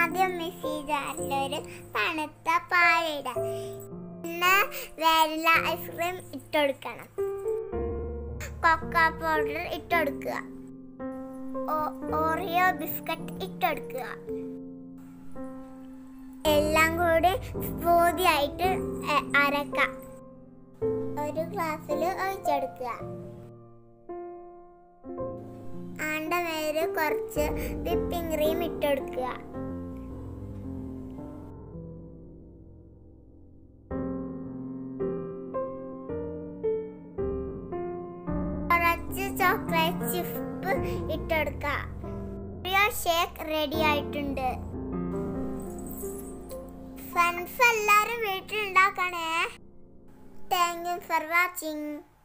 ആദ്യം മിക്സി ജാറിൽ ഒരു തണുത്ത പാലിടാം പിന്നെ വാനില ഐസ്ക്രീം ഇട്ടുകൊടുക്കണം കൊക്ക പൗഡർ ഇട്ടുകൊടുക്കുക ഓ- ഓറിയോ ബിസ്ക്കറ്റ് ഇട്ടുകൊടുക്കുക എല്ലാം കൂടി സ്മൂതി ആയിട്ട് എ- അരക്കാം ഒരു ഗ്ലാസ്സിൽ ഒഴിച്ചെടുക്കുക ആണ്ട മേല് കുറച്ച് വിപ്പിംഗ് ക്രീം ഇട്ടുകൊടുക്കുക കുറച്ച് ചോക്ലേറ്റ് ചിപ്പ് ഇട്ടെടുക്കുക ഓറിയോ ഷേക്ക് റെഡി ആയിട്ടുണ്ട് ഫ്രണ്ട്സ് എല്ലാവരും വീട്ടിൽ ഉണ്ടാക്കണേ താങ്ക് യു ഫോർ വാച്ചിങ്